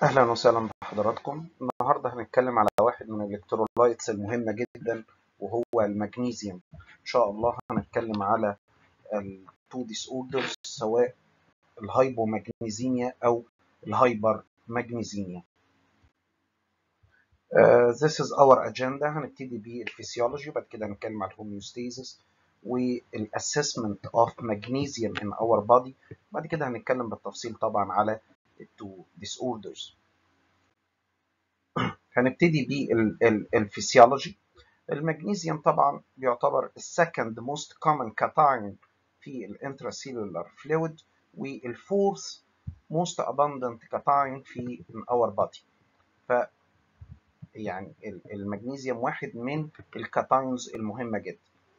أهلا وسهلا بحضراتكم النهاردة هنتكلم على واحد من الإلكترولايتس المهمة جدا وهو المغنيسيوم إن شاء الله هنتكلم على التو ديس اوردرز سواء الهايبومagnesemia أو الهايبر ماجنيزيميا Uh, this is our agenda هنبتدي بالفسيولوجي وبعد كده هنتكلم على الهوميوستاسيس والاسسمنت اوف magnesium in our body بعد كده هنتكلم بالتفصيل طبعا على التو disorders هنبتدي بالفسيولوجي المغنيسيوم طبعا بيعتبر السكند موست كومن كاتاين في الانتراسيلولار فلويد والفورث موست abundant كاتاين في our body ف يعني المغنيسيوم واحد من الكاتاينز المهمه جدا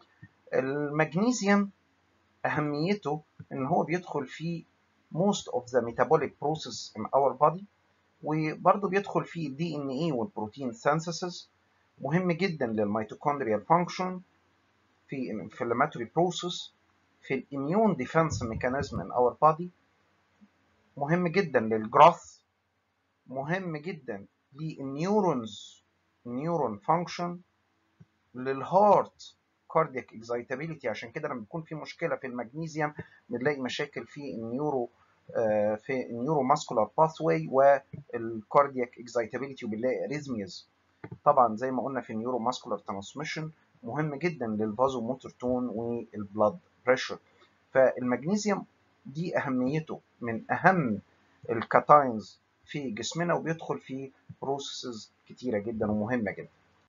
المغنيسيوم اهميته ان هو بيدخل في most of the metabolic process in our body وبرضه بيدخل في الدي ان اي والبروتين synthesis مهم جدا للميتوكوندريال function في inflammatory process في الاميون ديفense mechanism in our body مهم جدا للجروث مهم جدا للنيورونز نيورون فانكشن للهارت كاردياك اكزايتابيليتي عشان كده لما بيكون في مشكله في المغنيسيوم بنلاقي مشاكل في النيورو في النيورو ماسكولار باثواي والكاردياك اكزايتابيليتي وبنلاقي اريزمياز طبعا زي ما قلنا في النيورو ماسكولار ترانسميشن مهم جدا للفازو موتور تون والبلاد بريشر فالمغنيسيوم دي اهميته من اهم الكاتاينز في جسمنا وبيدخل في بروسيسز كتيره جدا ومهمه جدا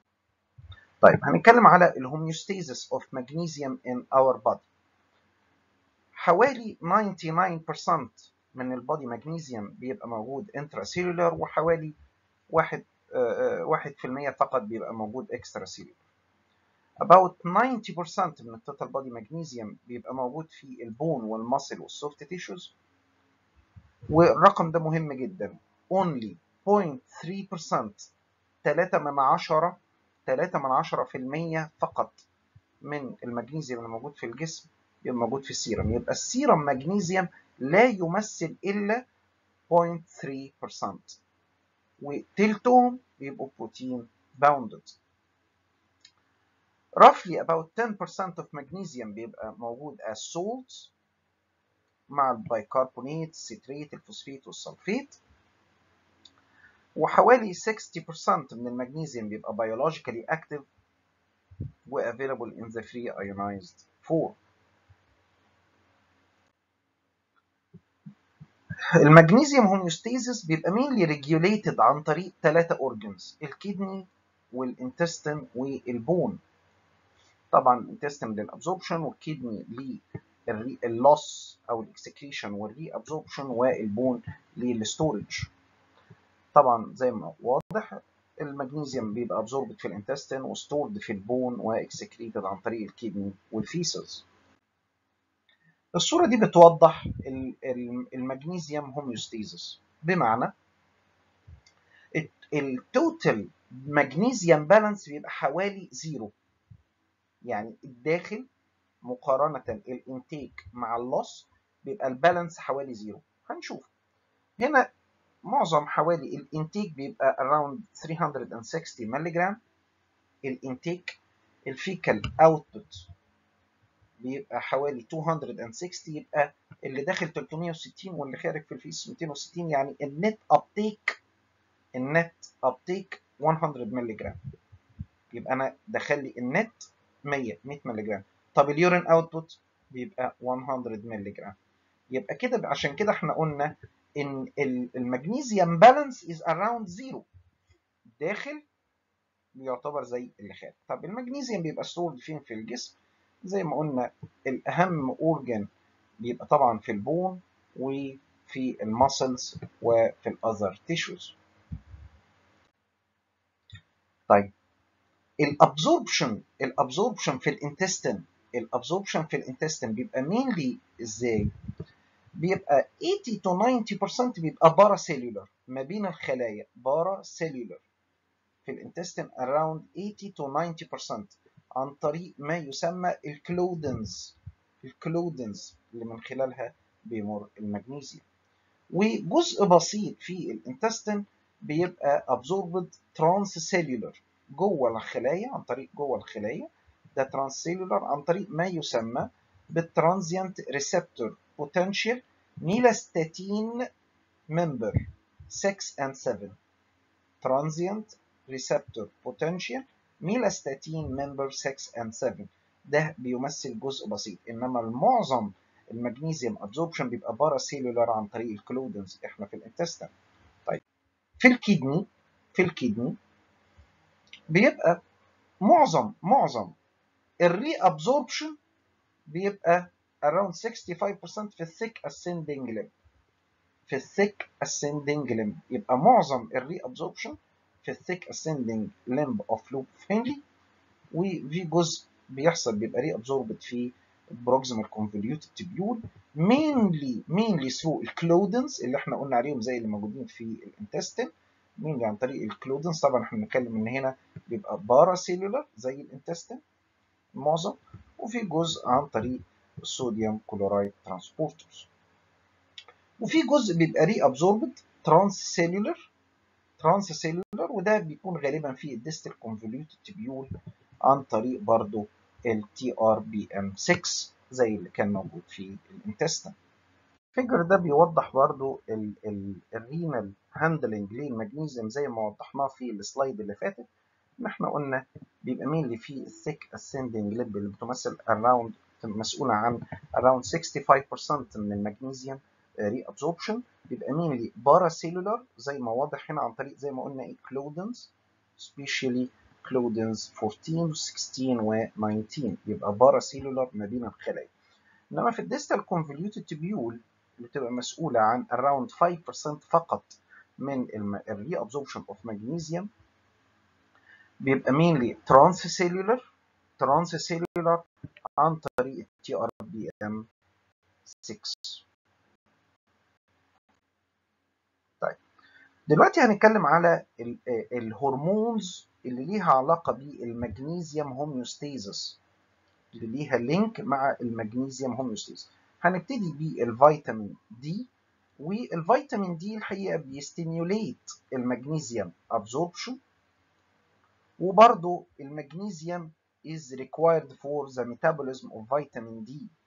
طيب هنتكلم على الهوميوستاسيس اوف ماجنيسيوم ان اور بادي حوالي 99% من البادي ماجنيسيوم بيبقى موجود انتراسيلولار وحوالي 1 1% فقط بيبقى موجود اكسترا سيلولار about 90% من التوتال بادي ماجنيسيوم بيبقى موجود في البون والماسل والسوفت تيشوز والرقم ده مهم جدا only 0.3% 3 من 10 3 من 10 في المية فقط من المغنيسيوم اللي موجود في الجسم يبقى موجود في السيرم يبقى السيرم مغنيسيوم لا يمثل إلا 0.3% وتلتهم بيبقوا بروتين bounded roughly about 10% of magnesium بيبقى موجود as salts مع البيكربونات الستريت الفوسفيت والسلفيت وحوالي 60% من المغنيسيوم بيبقى biologically active و available in the free ionized form. المغنيسيوم هوميوستاسيس بيبقى mainly regulated عن طريق ثلاثة organs الكدني والانتستين والبون. طبعا الانتستين للابزوربشن والكدني لللوس او الاكسكريشن والري ابزوربشن والبون للستورج. طبعا زي ما واضح المغنيسيوم بيبقى ابزوربد في الانتستين وستورد في البون واكسكريتد عن طريق الكدني والفيسز الصورة دي بتوضح المغنيسيوم هوميوستاسيس بمعنى التوتال مغنيسيوم بالانس بيبقى حوالي زيرو يعني الداخل مقارنة الانتيك مع اللوس بيبقى البالانس حوالي زيرو هنشوف هنا معظم حوالي الانتيك بيبقى around 360 ملغ الانتيك الفيكال اوتبوت بيبقى حوالي 260 يبقى اللي داخل 360 واللي خارج في الفيس 260 يعني النت ابتيك النت ابتيك 100 ملغ يبقى انا دخل لي النت 100 100 ملغ طب اليورين اوتبوت بيبقى 100 ملغ يبقى كده عشان كده احنا قلنا ان المغنيسيوم بالانس از اراوند زيرو داخل بيعتبر زي اللي خارج طب المغنيسيوم بيبقى ستورد فين في الجسم زي ما قلنا الاهم اورجان بيبقى طبعا في البون وفي المسلز وفي الاذر تيشوز طيب الابزوربشن الابزوربشن في الانتستين الابزوربشن في الانتستين بيبقى مينلي ازاي بيبقى 80 to 90% بيبقى بارا سيلولر ما بين الخلايا بارا سيلولر في الانتستين around 80 to 90% عن طريق ما يسمى الكلودنز الكلودنز اللي من خلالها بيمر المغنيسيوم وجزء بسيط في الانتستين بيبقى absorbed transcellular جوه الخلايا عن طريق جوه الخلايا ده transcellular عن طريق ما يسمى بالترانزيانت ريسبتور potential نيلاستاتين member 6 and 7 transient receptor potential نيلاستاتين member 6 and 7 ده بيمثل جزء بسيط انما المعظم المغنيسيوم ابزوربشن بيبقى بارا سيلولار عن طريق الكلودنز احنا في الانتستين طيب في الكدني في الكدني بيبقى معظم معظم الري ابزوربشن بيبقى around 65% في الثيك ascending limb في الثيك ascending limb يبقى معظم الري ابزوربشن في الثيك ascending limb of loop Henry وفي جزء بيحصل بيبقى ري ابزوربد في البروكسيمال كونفوليوتد تبيول mainly mainly through الكلودنز اللي احنا قلنا عليهم زي اللي موجودين في الانتستين mainly عن طريق الكلودنز طبعا احنا بنتكلم ان هنا بيبقى بارا سيلولار زي الانتستين معظم وفي جزء عن طريق الصوديوم كلورايد ترانسبورترز وفي جزء بيبقى ري ابزوربد ترانس سيلولار ترانس سيلولار وده بيكون غالبا في الديستال كونفوليوتد تبيول عن طريق برضو ال TRBM6 زي اللي كان موجود في الانتستين الفيجر ده بيوضح برضو الرينال هاندلنج للمغنيسيوم زي ما وضحناه في السلايد اللي فاتت ان احنا قلنا بيبقى مين اللي فيه الثيك ascending ليب اللي بتمثل around مسؤولة عن around 65% من المغنيسيوم ري ابزوربشن بيبقى مين اللي بارا سيلولار زي ما واضح هنا عن طريق زي ما قلنا ايه كلودنز سبيشالي كلودنز 14 و 16 و 19 يبقى بارا سيلولار ما بين الخلايا انما في الديستال كونفوليوتد تبيول اللي بتبقى مسؤولة عن around 5% فقط من الري ابزوربشن اوف مغنيسيوم بيبقى mainly transcellular transcellular عن طريق تي ار بي ام 6 طيب دلوقتي هنتكلم على الهرمونز اللي ليها علاقه بالمغنيسيوم هوميوستيزس اللي ليها لينك مع المغنيسيوم هوميوستيزس هنبتدي بالفيتامين دي والفيتامين دي الحقيقه بيستيميوليت المغنيسيوم ابزوربشن وبرضه المغنيسيوم is required for the metabolism of vitamin D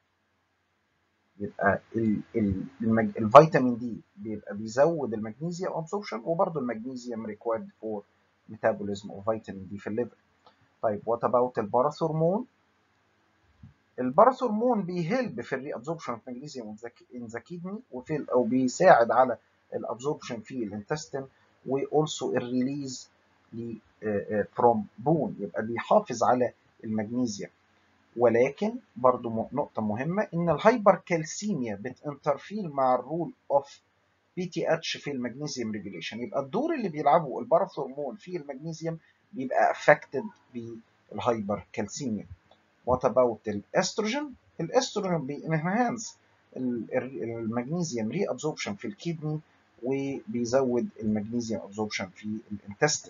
يبقى ال ال المج... الفيتامين دي بيبقى بيزود المغنيسيوم absorption وبرضه المغنيسيوم required for metabolism of vitamin D في الليفر طيب what about الباراثورمون الباراثورمون بيهلب في الري ابزوربشن اوف مغنيسيوم ان ذا كيدني وفي او بيساعد على الابزوربشن في الانتستين والسو الريليز فروم بون يبقى بيحافظ على المغنيسيوم ولكن برضو نقطة مهمة إن الهايبر كالسيميا بتانترفير مع الرول أوف بي تي اتش في المغنيسيوم ريجوليشن يبقى الدور اللي بيلعبه الباراثورمون في المغنيسيوم بيبقى افكتد بالهايبر كالسيميا وات اباوت الاستروجين الاستروجين بينهانس المغنيسيوم ري ابزوربشن في الكدني وبيزود المغنيسيوم ابزوربشن في الانتستين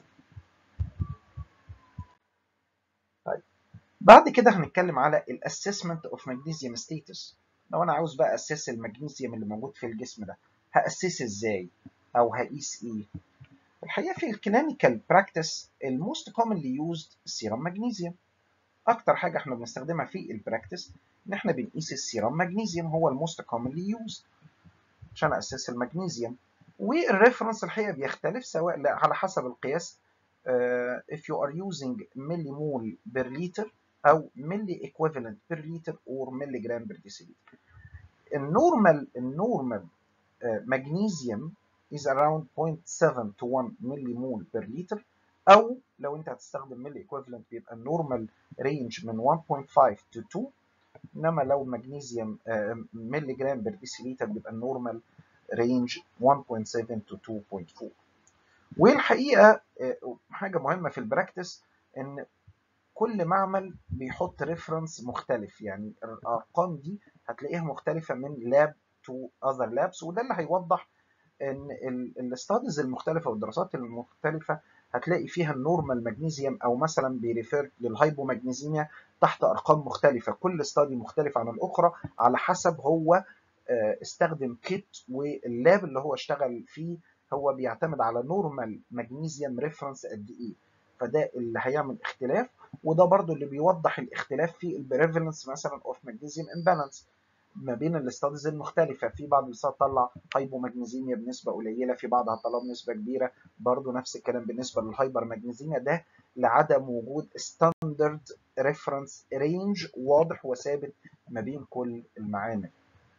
طيب بعد كده هنتكلم على الاسسمنت اوف ماجنيسيوم ستيتس لو انا عاوز بقى اسس المغنيسيوم اللي موجود في الجسم ده هاسسه ازاي او هقيس ايه الحقيقه في الكلينيكال براكتس الموست كومنلي يوزد السيرم ماجنيسيوم اكتر حاجه احنا بنستخدمها في البراكتس ان احنا بنقيس السيرم ماجنيسيوم هو الموست كومنلي يوزد عشان اسس المغنيسيوم والريفرنس الحقيقه بيختلف سواء على حسب القياس uh, if you are using millimole per liter او milli equivalent per liter or milligram per deciliter. النورمال النورمال مغنيسيوم is around 0.7 to 1 millimole per liter او لو انت هتستخدم ملي equivalent بيبقى النورمال رينج من 1.5 to 2 انما لو مغنيسيوم ملي جرام بر ديسيليتر بيبقى النورمال رينج 1.7 to 2.4 والحقيقه حاجه مهمه في البراكتس ان كل معمل بيحط ريفرنس مختلف يعني الارقام دي هتلاقيها مختلفه من لاب تو اذر لابس وده اللي هيوضح ان الاستاديز المختلفه والدراسات المختلفه هتلاقي فيها النورمال مغنيسيوم او مثلا بيريفير للهايبومغنيسيميا تحت ارقام مختلفه كل استادي مختلف عن الاخرى على حسب هو استخدم كيت واللاب اللي هو اشتغل فيه هو بيعتمد على نورمال مغنيسيوم ريفرنس قد ايه فده اللي هيعمل اختلاف وده برضو اللي بيوضح الاختلاف في البريفالنس مثلا اوف مغنيسيوم امبالانس ما بين الاستاديز المختلفة في بعض الاستاديز طلع هايبو مغنيسيميا بنسبة قليلة في بعضها طلع بنسبة كبيرة برضو نفس الكلام بالنسبة للهايبر مغنيسيميا ده لعدم وجود ستاندرد ريفرنس رينج واضح وثابت ما بين كل المعامل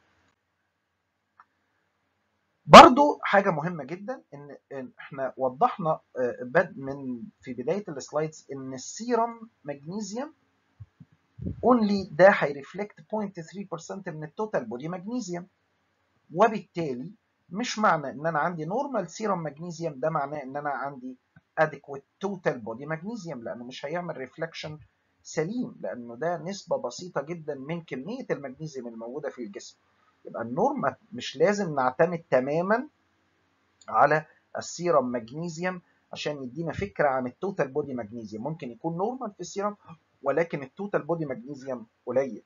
برضو حاجة مهمة جدا ان احنا وضحنا بد من في بداية السلايدز ان السيرم مغنيسيوم اونلي ده هيرفلكت 0.3% من التوتال بودي مغنيسيوم وبالتالي مش معنى ان انا عندي نورمال سيرم مغنيسيوم ده معناه ان انا عندي adequate total body magnesium لانه مش هيعمل ريفلكشن سليم لانه ده نسبة بسيطة جدا من كمية المغنيسيوم الموجودة في الجسم يبقى النورم مش لازم نعتمد تماما على السيرم مغنيسيوم عشان يدينا فكره عن التوتال بودي مغنيسيوم ممكن يكون نورمال في السيرم ولكن التوتال بودي مغنيسيوم قليل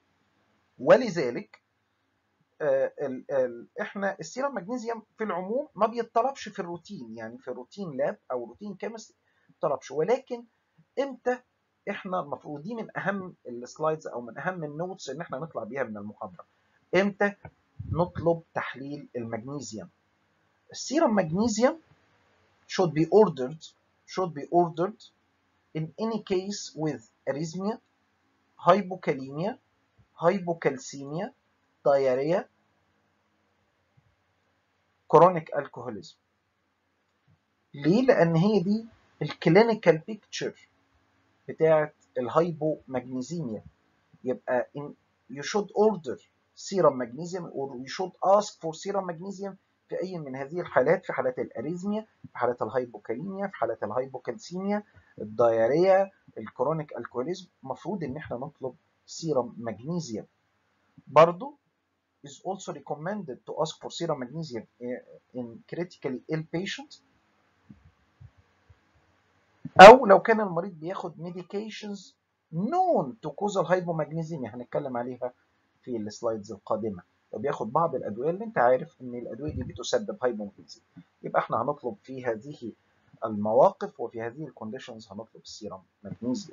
ولذلك آه ال ال احنا السيرم مغنيسيوم في العموم ما بيتطلبش في الروتين يعني في الروتين لاب او روتين كيمستري ما بيتطلبش ولكن امتى احنا المفروض دي من اهم السلايدز او من اهم النوتس اللي احنا نطلع بيها من المحاضره امتى نطلب تحليل المغنيسيوم السيرم مغنيسيوم should be ordered should be ordered in any case with arrhythmia hypokalemia hypocalcemia diarrhea chronic alcoholism ليه لان هي دي الكلينيكال بيكتشر بتاعه الهايبومagnesemia يبقى in, you should order serum magnesium or you should ask for serum magnesium في اي من هذه الحالات في حالات الاريزميا في حالات الهايبوكاليميا في حالات الهايبوكالسيميا الدايريا الكرونيك الكوليزم المفروض ان احنا نطلب سيرم مغنيسيوم برضو is also recommended to ask for serum magnesium in critically ill patient او لو كان المريض بياخد medications known to cause الهايبومagnesemia هنتكلم عليها في السلايدز القادمه لو بياخد بعض الادويه اللي انت عارف ان الادويه دي بتسبب هايبومagnesemia يبقى احنا هنطلب في هذه المواقف وفي هذه الكونديشنز هنطلب السيرم مغنيسيوم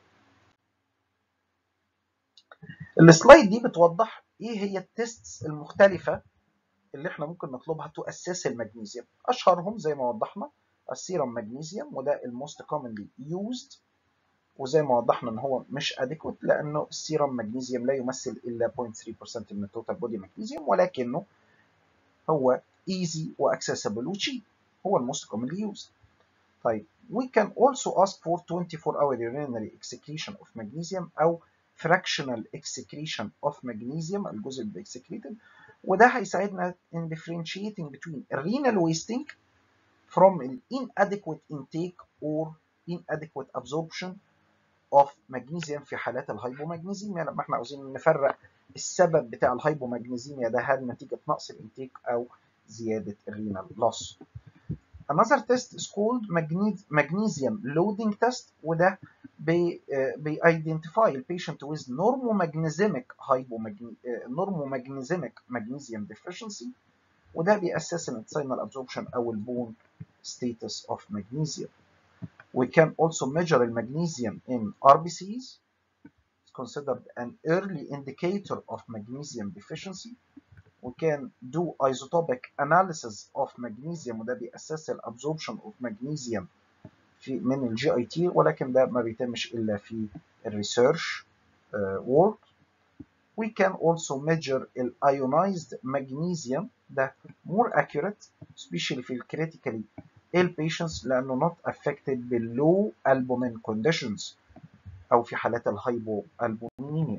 السلايد دي بتوضح ايه هي التيستس المختلفه اللي احنا ممكن نطلبها تو اساس المغنيسيوم اشهرهم زي ما وضحنا السيرم مغنيسيوم وده الموست كومنلي يوزد وزي ما وضحنا ان هو مش اديكوت لانه السيرم مغنيسيوم لا يمثل الا 0.3% من التوتال بودي مغنيسيوم ولكنه هو easy واكسسبل وتشيب هو الموست كومنلي يوزد طيب we can also ask for 24 hour urinary excretion of magnesium او fractional excretion of magnesium الجزء اللي excreted وده هيساعدنا in differentiating between renal wasting from inadequate intake or inadequate absorption of magnesium في حالات الهايبومagnesemia لما احنا عاوزين نفرق السبب بتاع الهايبومagnesemia ده هل نتيجة نقص الانتيك او زيادة الرينال loss. Another test is called magnesium loading test وده بي بي identify the patient with normomagnesic normomagnesic magnesium deficiency وده بيأسس الانتسينال absorption او البون status of magnesium. We can also measure the magnesium in RBCs. It's considered an early indicator of magnesium deficiency. We can do isotopic analysis of magnesium وده بيأسس الابsorption of magnesium في من الجي اي تي ولكن ده ما بيتمش الا في الريسيرش work. We can also measure ionized magnesium ده more accurate especially في critically ill patients لانه not affected بالlow albumin conditions او في حالات الهايبو البومينيا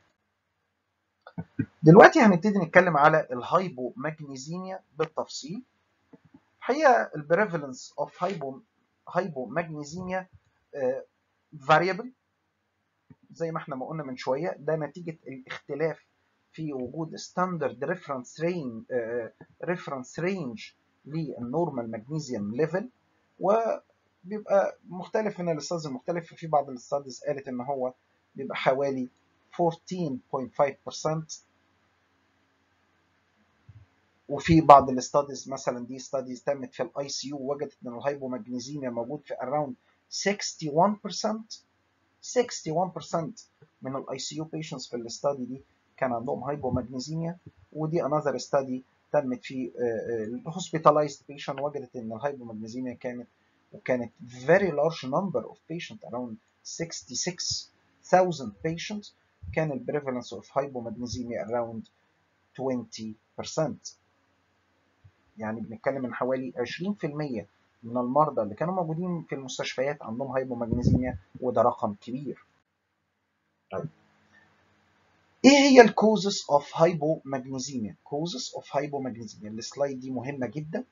دلوقتي هنبتدي نتكلم على الهايبو ماجنيزيميا بالتفصيل الحقيقه البريفالنس اوف هايبو هايبو ماجنيزيميا فاريبل زي ما احنا ما قلنا من شويه ده نتيجه الاختلاف في وجود ستاندرد ريفرنس رينج ريفرنس رينج للنورمال ماجنيزيوم ليفل وبيبقى مختلف من الاستاذ المختلف في بعض الاستاذ قالت ان هو بيبقى حوالي 14.5% وفي بعض الاستاديز مثلا دي ستاديز تمت في الاي سي يو وجدت ان الهايبومagnesemia موجود في around 61% 61% من الاي سي يو patients في الاستادي دي كان عندهم هايبومagnesemia ودي another study تمت في الهوسبيتالايزد patient وجدت ان الهايبومagnesemia كانت وكانت very large number of patients around 66,000 patients كان ال prevalence of hypomagnesemia around 20% يعني بنتكلم من حوالي 20% من المرضى اللي كانوا موجودين في المستشفيات عندهم هايبومagnesemia وده رقم كبير. طيب ايه هي الكوزس اوف هايبومagnesemia؟ كوزس اوف هايبومagnesemia السلايد دي مهمه جدا.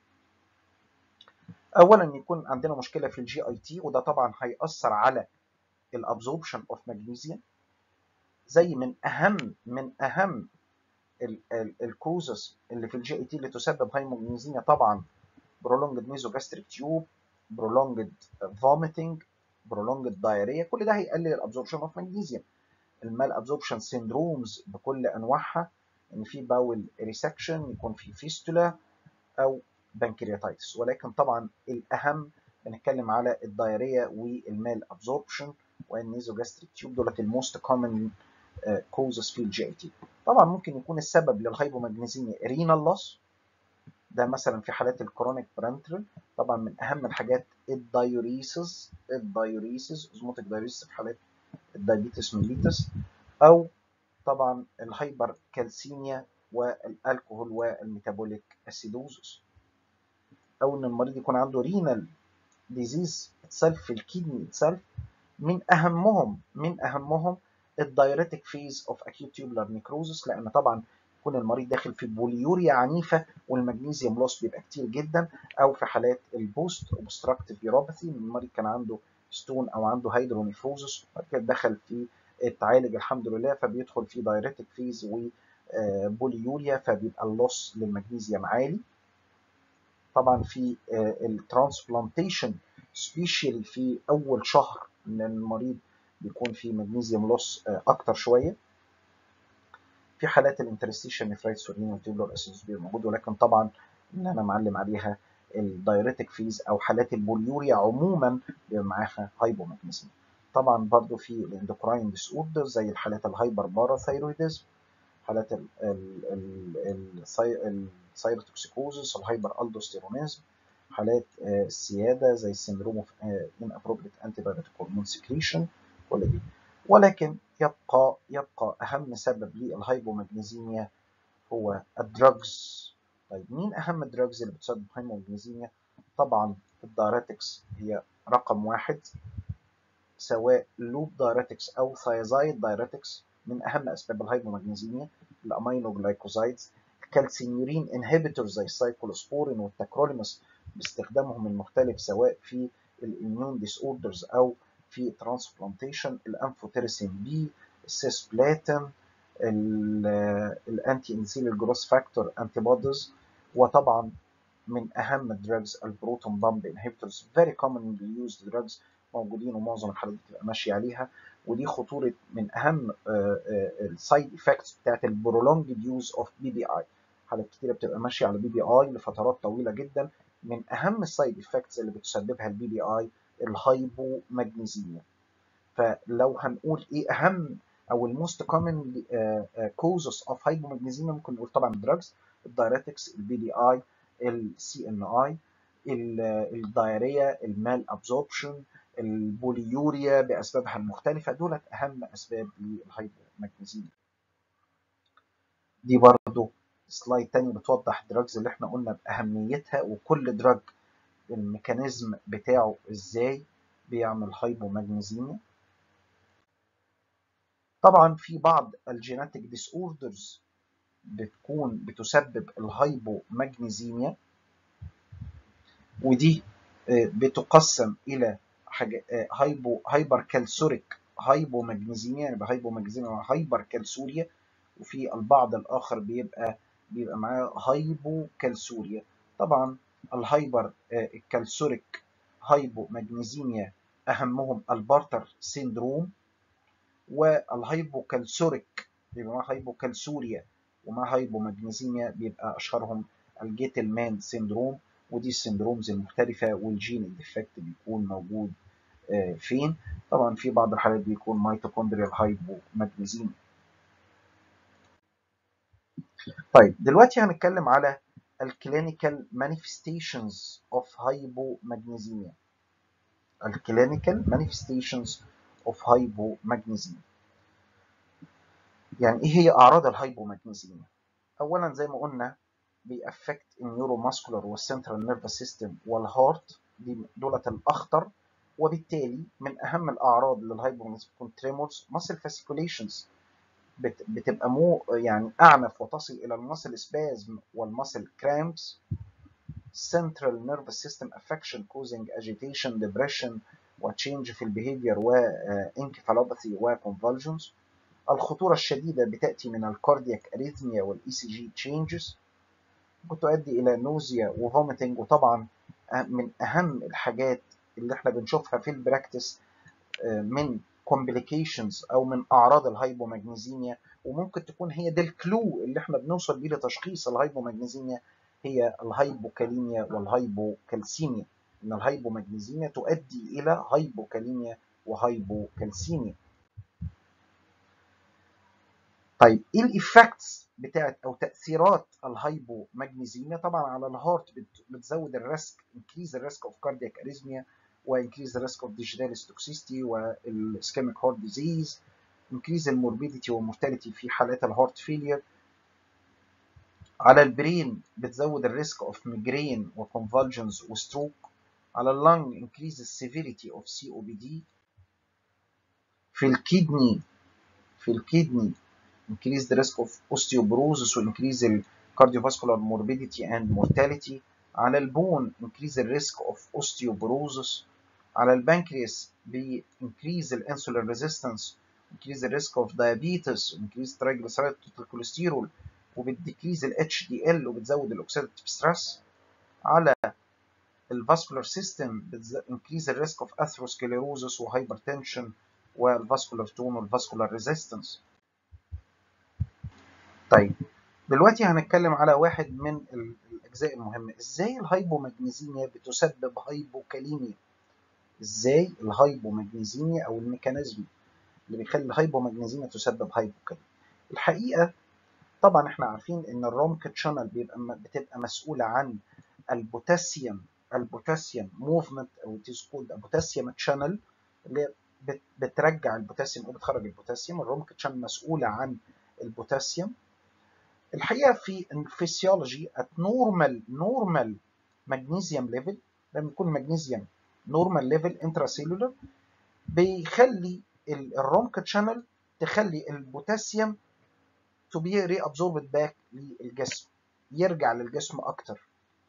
اولا يكون عندنا مشكله في الجي اي تي وده طبعا هيأثر على الابزوربشن اوف ماجنيزيوم زي من اهم من اهم الكوزس اللي في الجي اي تي اللي تسبب هايبومagnesemia طبعا prolonged nasogastric tube prolonged vomiting prolonged diarrhea كل ده هيقلل الابزوربشن اوف ماجنيزيوم المال ابزوربشن سيندرومز بكل انواعها ان في باول ريسكشن يكون في فيستولا او بنكرياتايتس ولكن طبعا الاهم بنتكلم على الدايريا والمال ابزوربشن والنيزوجاستريك تيوب دولت الموست كومن كوزز في الجي اي تي طبعا ممكن يكون السبب للهايبومagnesemia رينال لوس ده مثلا في حالات الكرونيك برانترال طبعا من اهم الحاجات الدايوريسز الدايوريسز اوزموتيك دايوريسز في حالات الدايبيتس ميليتس او طبعا الهايبر كالسيميا والالكوهول والميتابوليك اسيدوزس او ان المريض يكون عنده رينال ديزيز اتسلف في الكيدني اتسلف من اهمهم من اهمهم الدايريتك فيز اوف اكيوت تيوبولار نيكروزس لان طبعا يكون المريض داخل في بوليوريا عنيفه والمغنيسيوم لوس بيبقى كتير جدا او في حالات البوست اوبستراكتيف يوروباثي المريض كان عنده ستون او عنده هيدرونيفروزس بعد كده دخل في اتعالج الحمد لله فبيدخل في دايريتك فيز وبوليوريا فبيبقى اللوس للمغنيسيوم عالي طبعا في الترانسبلانتيشن سبيشالي في اول شهر من المريض بيكون في مغنيسيوم لوس اكتر شويه في حالات الانترستيشن نفرايتس والرينال تيوبولار اسيدوز بيبقى موجود ولكن طبعا ان انا معلم عليها الدايريتك فيز او حالات البوليوريا عموما بيبقى معاها هايبومagnesemia طبعا برضو في الاندوكراين ديس اوردر زي الحالات الهايبر باراثايرويدزم حالات السايروتوكسيكوزس الهايبر الدوستيرونيزم حالات السياده زي السندروم اوف ان ابروبريت انتي بايوتيك هرمون سكريشن كل دي ولكن يبقى يبقى اهم سبب للهايبومagnesemia هو الدراجز طيب مين اهم الدراجز اللي بتسبب هايبومagnesemia طبعا الدايريتكس هي رقم واحد سواء لوب دايريتكس او ثايزايد دايريتكس من اهم اسباب الهايبومagnesemia الامينو جلايكوزايدز الكالسينيورين انهبيتورز زي السايكلوسبورين والتاكروليموس باستخدامهم المختلف سواء في الاميون ديس اوردرز او في ترانسبلانتيشن الانفوتيرسين بي السيسبلاتين الانتي انسيل جروس فاكتور انتي بوديز وطبعا من اهم الدراجز البروتون بامب انهبيتورز فيري commonly used drugs موجودين ومعظم الحالات بتبقى ماشيه عليها ودي خطوره من اهم السايد افكتس بتاعت البرولونجد يوز اوف بي بي اي حالات كتيره بتبقى ماشيه على بي بي اي لفترات طويله جدا من اهم السايد افكتس اللي بتسببها البي بي اي الهايبومagnesemia فلو هنقول ايه اهم او الموست كومن كوزز اوف هايبومagnesemia ممكن نقول طبعا الدراجز الدايريتكس البي دي اي السي ان اي الدايريا المال ابزوربشن البوليوريا باسبابها المختلفه دولت اهم اسباب للهايبومagnesemia دي برضو سلايد تاني بتوضح الدراجز اللي احنا قلنا باهميتها وكل دراج الميكانيزم بتاعه ازاي بيعمل هايبومagnesemia طبعا في بعض الجيناتيك ديس اوردرز بتكون بتسبب الهايبومagnesemia ودي بتقسم الى حاجه هايبو هايبر كالسوريك هايبومagnesemia يعني هايبومagnesemia هايبر كالسوريا وفي البعض الاخر بيبقى بيبقى معاه هايبوكالسوريا طبعا الهايبر الكالسوريك هايبومagnesemia اهمهم البارتر سيندروم والهايبوكالسوريك بيبقى معاه هايبوكالسوريا ومع هايبومagnesemia بيبقى اشهرهم الجيتلمان سيندروم ودي السندرومز المختلفة والجين الديفكت بيكون موجود فين طبعا في بعض الحالات بيكون ميتوكوندريال هايبومagnesemia طيب دلوقتي هنتكلم على الكلينيكال manifestations of hypomagnesemia الكلينيكال manifestations of hypomagnesemia يعني ايه هي اعراض الهايبومagnesemia اولا زي ما قلنا بيأفكت النيوروماسكولار والسنترال نيرفس سيستم والهارت دي دولت الاخطر وبالتالي من اهم الاعراض للهايبومagnesemia بتكون تريمورز ماسل فاسيكوليشنز بتبقى مو يعني اعنف وتصل الى المسل سبازم والمسل كرامبس central nervous system affection causing agitation depression وتشينج في البيهيفير وانكفالوباثي وكونفولجنز الخطوره الشديده بتاتي من الكاردياك اريثميا والاي سي جي تشينجز بتؤدي الى نوزيا وفوميتنج وطبعا من اهم الحاجات اللي احنا بنشوفها في البراكتس من complications او من اعراض الهايبومagnesemia وممكن تكون هي دي الكلو اللي احنا بنوصل بيه لتشخيص الهايبومagnesemia هي الهايبوكاليميا والهايبوكالسيميا ان الهايبومagnesemia تؤدي الى هايبوكاليميا وهايبوكالسيميا طيب ايه الايفكتس بتاعت او تاثيرات الهايبومagnesemia طبعا على الهارت بتزود الريسك increase الريسك اوف كاردياك اريزميا وانكريز the risk of digitalis toxicity والسكيميك هارت ديزيز increase الموربيديتي والمورتاليتي في حالات الهارت فيلير على البرين بتزود الريسك اوف ميجرين وكونفولجنز وستروك على اللنج increase the severity of COPD في الكدني في الكدني increase the risk of osteoporosis و increase the cardiovascular morbidity and mortality على البون increase the risk of osteoporosis على البنكرياس بي increase الانسولين ريزيستنس increase the risk of diabetes increase triglyceride total cholesterol وبتديكريز ال HDL وبتزود الاوكسيداتيف ستريس على الفاسكولار سيستم increase the risk of atherosclerosis وهايبرتنشن والفاسكولار تون والفاسكولار ريزيستنس طيب دلوقتي هنتكلم على واحد من الاجزاء المهمه ازاي الهايبومagnesemia بتسبب هايبوكاليميا ازاي الهايبومagnesemia او الميكانيزم اللي بيخلي الهايبومagnesemia تسبب هايبوكاليميا الحقيقه طبعا احنا عارفين ان الرونك تشانل بيبقى بتبقى مسؤوله عن البوتاسيوم البوتاسيوم موفمنت او تيز البوتاسيوم تشانل اللي بترجع البوتاسيوم او بتخرج البوتاسيوم الرونك تشانل مسؤوله عن البوتاسيوم الحقيقه في الفسيولوجي ات نورمال نورمال مغنيسيوم ليفل لما يكون المغنيسيوم نورمال ليفل انتراسيلولر بيخلي الرونك تشانل تخلي البوتاسيوم to be reabsorbed back للجسم يرجع للجسم اكتر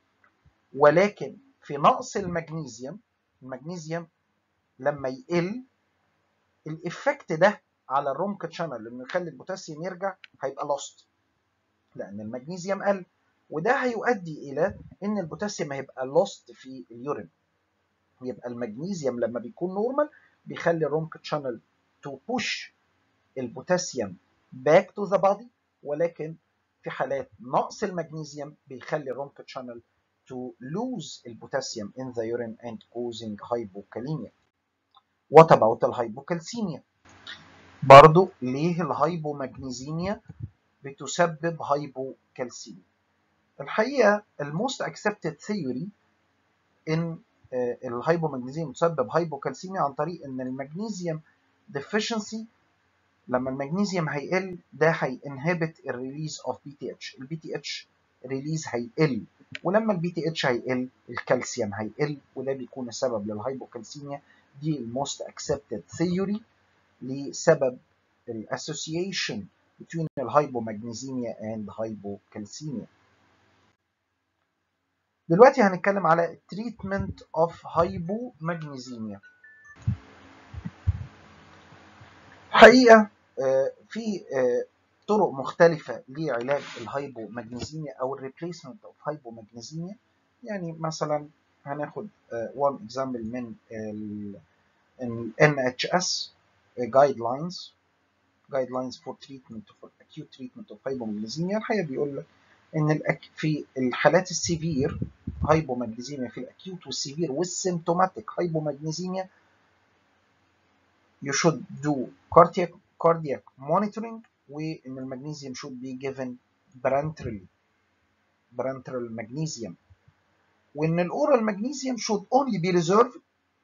ولكن في نقص المغنيسيوم المغنيسيوم لما يقل الافكت ده على الرونك تشانل انه يخلي البوتاسيوم يرجع هيبقى لوست لان المغنيسيوم قل وده هيؤدي الى ان البوتاسيوم هيبقى لوست في اليورين يبقى المغنيسيوم لما بيكون نورمال بيخلي الرونك تشانل تو بوش البوتاسيوم back to the body ولكن في حالات نقص المغنيسيوم بيخلي الرونك تشانل to lose البوتاسيوم in the urine and causing hypokalemia. What about الهايبوكالسيميا؟ برضو ليه الهايبومagnesemia بتسبب هايبوكالسيميا؟ الحقيقة الموست accepted theory ان الهايبومagnesemia تسبب هايبوكالسيميا عن طريق ان المغنيسيوم deficiency لما المغنيسيوم هيقل ده هينهبت الريليز اوف بي تي اتش البي تي اتش ريليز هيقل ولما البي تي اتش هيقل الكالسيوم هيقل وده بيكون السبب للهايبوكالسيميا دي الموست اكسبتد ثيوري لسبب الاسوسيشن between الهايبومagnesemia and hypocalcemia دلوقتي هنتكلم على treatment of hypomagnesemia حقيقة في طرق مختلفة لعلاج الهايبومagnesemia أو الريبليسمنت أوف هايبومagnesemia يعني مثلا هناخد one example من ال NHS guidelines guidelines for treatment for acute treatment of hypomagnesemia الحقيقة بيقول لك ان الأك... في الحالات السيفير هايبومagnesemia في الاكيوت والسيفير والسيمتوماتيك هايبومagnesemia you should do cardiac cardiac monitoring وان المغنيسيوم should be given parenterally parenteral magnesium وان الاورال magnesium should only be reserved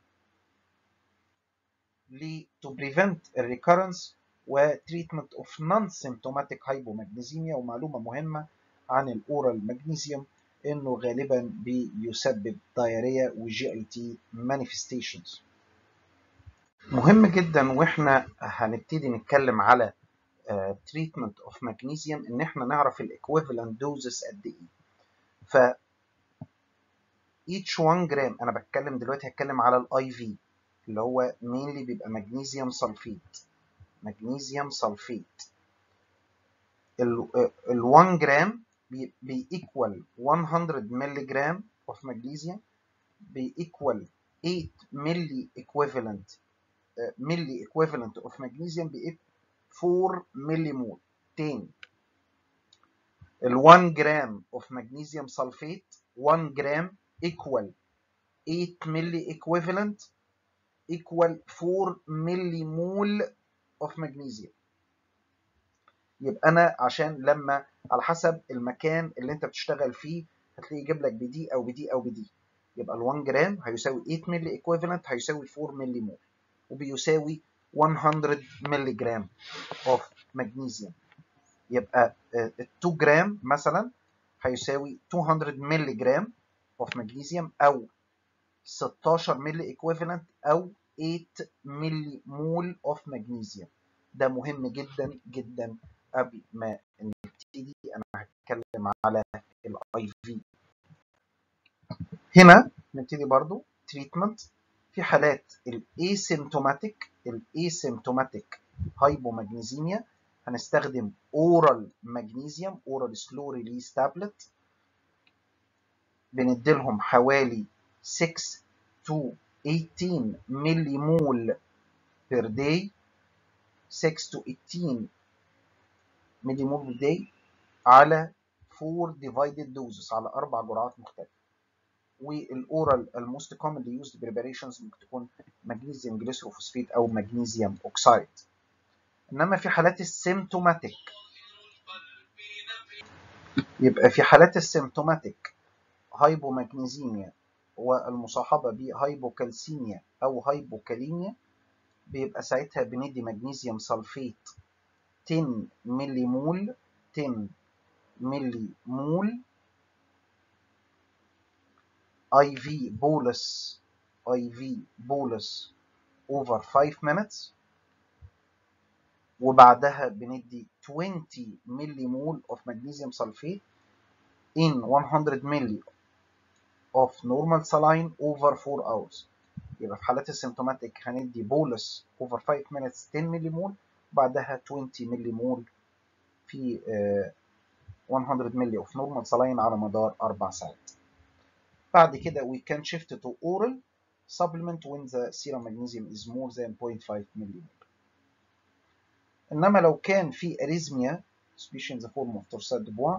to prevent recurrence وتريتمنت اوف نون سيمتوماتيك هايبومagnesemia ومعلومه مهمه عن الاورال ماجنيسيوم انه غالبا بيسبب دايريا وجي اي تي مانيفستيشنز مهم جدا واحنا هنبتدي نتكلم على تريتمنت اوف ماجنيسيوم ان احنا نعرف الايكويفالنت دوزز قد ايه ف each 1 جرام انا بتكلم دلوقتي هتكلم على الاي في اللي هو مينلي بيبقى مغنيسيوم سلفيت مغنيسيوم سلفيت ال 1 جرام بيكوال 100 مللي جرام اوف مغنيسيوم بيكوال 8 مللي ايكويفالنت مللي ايكويفالنت اوف مغنيسيوم ب 4 مللي مول تاني ال 1 جرام اوف مغنيسيوم سلفيت 1 جرام equal 8 مللي equivalent equal 4 ملي مول of magnesium يبقى انا عشان لما على حسب المكان اللي انت بتشتغل فيه هتلاقيه يجيب لك بدي او بدي او بدي يبقى ال 1 جرام هيساوي 8 مللي equivalent هيساوي 4 ملي مول وبيساوي 100 ملي جرام of magnesium يبقى ال 2 جرام مثلا هيساوي 200 ملي جرام of magnesium او 16 ملي equivalent او 8 ملي مول of magnesium ده مهم جدا جدا قبل ما نبتدي انا هتكلم على الاي في هنا نبتدي برضو تريتمنت في حالات الاسيمتوماتيك الاسيمتوماتيك هايبومagnesemia هنستخدم اورال ماجنيزيوم اورال سلو ريليس تابلت بنديلهم حوالي 6 to 18 ملي مول per day 6 to 18 ملي مول per day على 4 divided doses على أربع جرعات مختلفة والاورال الموست كومنلي يوزد بريباريشنز ممكن تكون مغنيسيوم جليسروفوسفيت او مغنيسيوم اوكسايد انما في حالات السيمتوماتيك يبقى في حالات السيمتوماتيك هايبومagnesemia والمصاحبة بهايبوكالسيميا أو هايبوكاليميا بيبقى ساعتها بندي مغنيسيوم سلفيت 10 ملي مول 10 ملي مول اي في بولس اي في بولس over 5 minutes وبعدها بندي 20 ملي مول of magnesium sulfate in 100 ملي of normal saline over 4 hours يبقى في حالات السيمتوماتيك هندي بولس over 5 minutes 10 ملي مول بعدها 20 ملي مول في uh, 100 ملي of normal saline على مدار 4 ساعات بعد كده we can shift to oral supplement when the serum magnesium is more than 0.5 ملي مول انما لو كان في اريزميا especially in the form of torsade de bois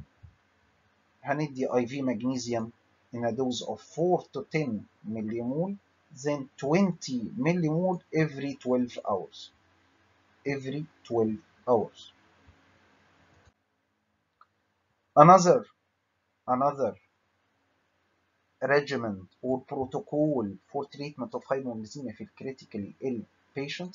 هندي IV magnesium in a dose of 4 to 10 millimole, then 20 millimole every 12 hours. Every 12 hours. Another, another regimen or protocol for treatment of hypomagnesemia في critically ill patient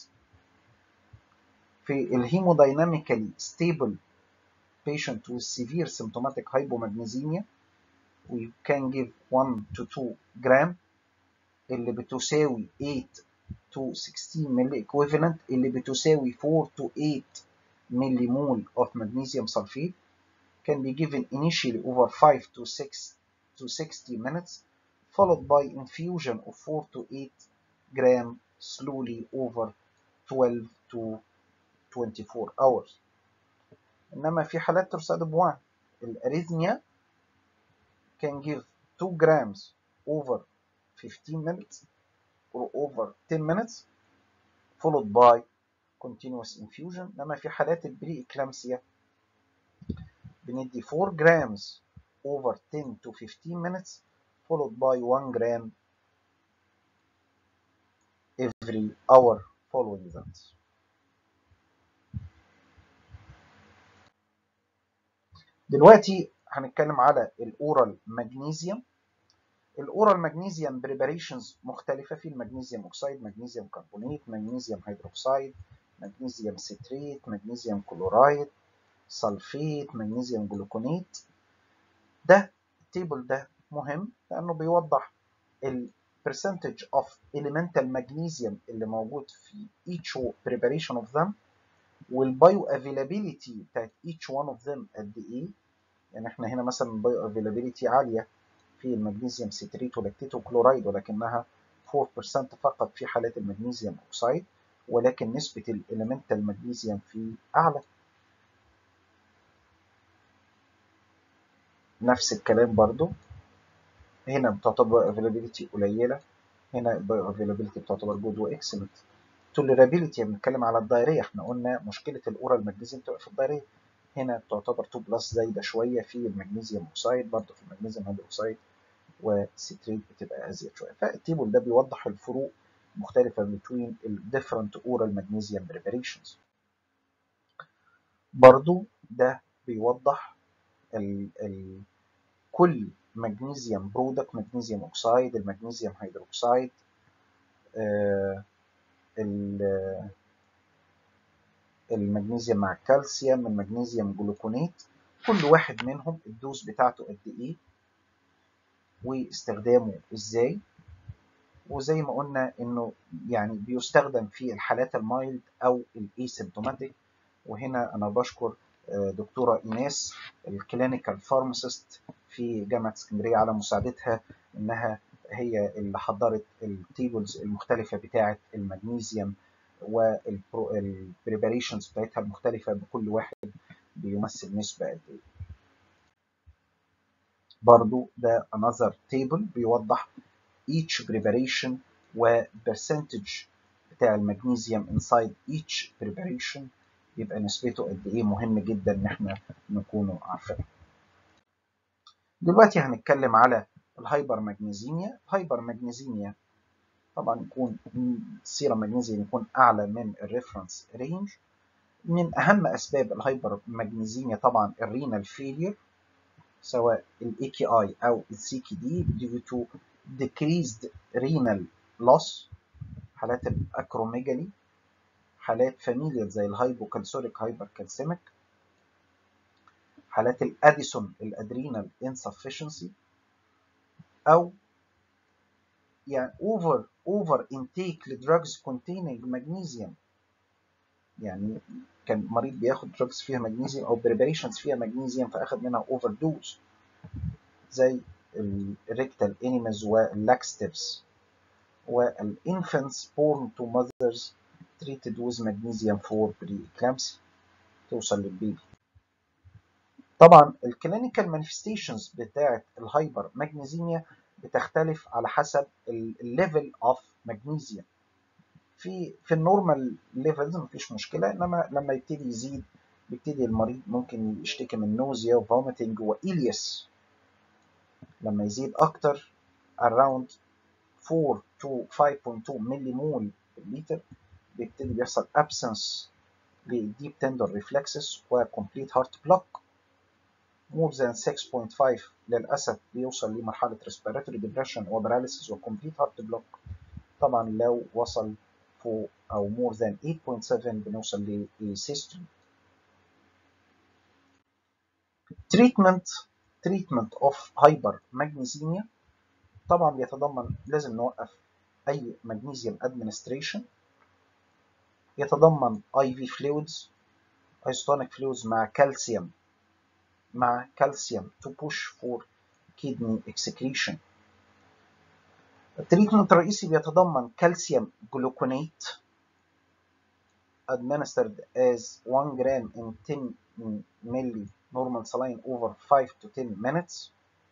في الهيمودynamically stable patient with severe symptomatic hypomagnesemia we can give 1 to 2 جرام اللي بتساوي 8 to 16 ملي equivalent اللي بتساوي 4 to 8 ملي مول of magnesium sulfate can be given initially over 5 to 6 to 60 minutes followed by infusion of 4 to 8 gram slowly over 12 to 24 hours انما في حالات ترسد بوان الاريثميا can give 2 grams over 15 minutes or over 10 minutes followed by continuous infusion انما في حالات البري اكلامسيا بندي 4 جرامز over 10 to 15 minutes followed by 1 gram every hour following that. دلوقتي هنتكلم على الاورال مغنيسيوم الاورال مغنيسيوم بريباريشنز مختلفه في المغنيسيوم اوكسيد مغنيسيوم كربونات مغنيسيوم هيدروكسيد مغنيسيوم ستريت مغنيسيوم كلورايد سلفيت مغنيسيوم جلوكونات ده التيبل ده مهم لانه بيوضح ال percentage of elemental magnesium اللي موجود في each preparation of them والبايو افيلابيليتي بتاعت each one of them قد ايه يعني احنا هنا مثلا البايو افيلابيليتي عاليه في المغنيسيوم ستريت ولاكتيت وكلورايد ولكنها 4% فقط في حالات المغنيسيوم اوكسيد ولكن نسبه الاليمنتال مغنيسيوم فيه اعلى نفس الكلام برضو هنا بتعتبر availability قليلة هنا availability بتعتبر جود واكسلنت tolerability بنتكلم على الدايرية احنا قلنا مشكلة الاورال ماجنيزيوم بتبقى في الدايرية هنا بتعتبر 2 بلس زايدة شوية في المغنيسيوم اوكسيد برضه في المغنيسيوم هيدروكسيد والستريت بتبقى ازيد شوية فالتيبل ده بيوضح الفروق مختلفة between ال different oral magnesium preparations برضو ده بيوضح ال ال كل مغنيسيوم برودكت مغنيسيوم اوكسيد المغنيسيوم هيدروكسيد آه المغنيسيوم مع الكالسيوم المغنيسيوم جلوكونات كل واحد منهم الدوز بتاعته قد ايه واستخدامه ازاي وزي ما قلنا انه يعني بيستخدم في الحالات المايلد او الايسيمتوماتيك وهنا انا بشكر دكتوره ايناس الكلينيكال فارماسيست في جامعه اسكندريه على مساعدتها انها هي اللي حضرت التيبلز المختلفه بتاعه المغنيسيوم والبريباريشنز بتاعتها المختلفه بكل واحد بيمثل نسبه قد ايه برضو ده another table بيوضح each preparation و percentage بتاع المغنيسيوم inside each preparation يبقى نسبته قد ايه مهم جدا ان احنا نكونوا عارفينها. دلوقتي هنتكلم على الهايبر ماجنيزيميا، الهايبر ماجنيزيميا طبعا يكون السيرم ماجنيزيوم يكون اعلى من الريفرنس رينج. من اهم اسباب الهايبر ماجنيزيميا طبعا الرينال فيلير سواء الاي كي اي او السي كي دي due to decreased renal loss حالات الاكروميجالي حالات فاميليال زي الهايبوكالسوريك هايبركالسيميك حالات الاديسون الادرينال انسفشنسي او يعني اوفر اوفر انتيك لدراجز كونتيننج ماجنيزيوم يعني كان مريض بياخد دراجز فيها ماجنيزيوم او بريباريشنز فيها ماجنيزيوم فاخد منها اوفر دوز زي الريكتال انيمز واللاكستيفز والانفنتس born to mothers treated with magnesium for preeclampsia توصل للبيبي طبعا الكلينيكال مانيفستيشنز بتاعه الهايبر ماجنيزيميا بتختلف على حسب الليفل اوف ماجنيزيوم في في النورمال ليفلز مفيش مشكله انما لما يبتدي يزيد بيبتدي المريض ممكن يشتكي من نوزيا وفوميتنج والياس لما يزيد اكتر around 4 to 5.2 ملي مول بالليتر بيبتدي بيحصل absence للديب تندر ريفلكسز وكومبليت هارت بلوك more than 6.5 للأسف بيوصل لمرحلة respiratory depression وباراليسيس وكومبليت هارت بلوك طبعا لو وصل فوق أو more than 8.7 بنوصل لسيستول treatment treatment of hypermagnesemia طبعا بيتضمن لازم نوقف أي magnesium administration يتضمن IV fluids isotonic fluids مع كالسيوم مع كالسيوم to push for kidney excretion التريتمنت الرئيسي بيتضمن كالسيوم جلوكونات administered as 1 gram in 10 milli normal saline over 5 to 10 minutes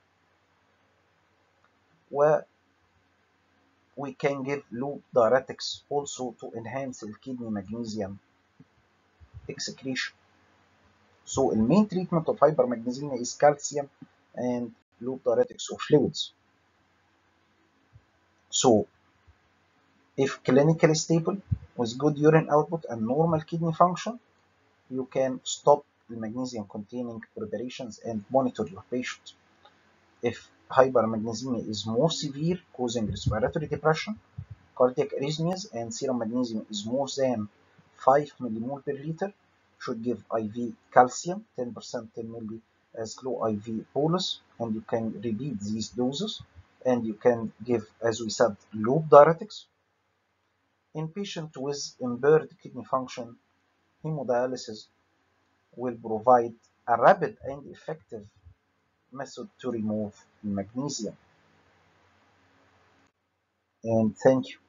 و we can give loop diuretics also to enhance the kidney magnesium excretion So the main treatment of hypermagnesemia is calcium and loop diuretics of fluids. So if clinically stable with good urine output and normal kidney function, you can stop the magnesium containing preparations and monitor your patient. If hypermagnesemia is more severe, causing respiratory depression, cardiac arrhythmias, and serum magnesium is more than 5 millimole per liter, should give IV calcium 10% 10 milli as low IV bolus, and you can repeat these doses, and you can give, as we said, loop diuretics. In patient with impaired kidney function, hemodialysis will provide a rapid and effective method to remove magnesium. And thank you.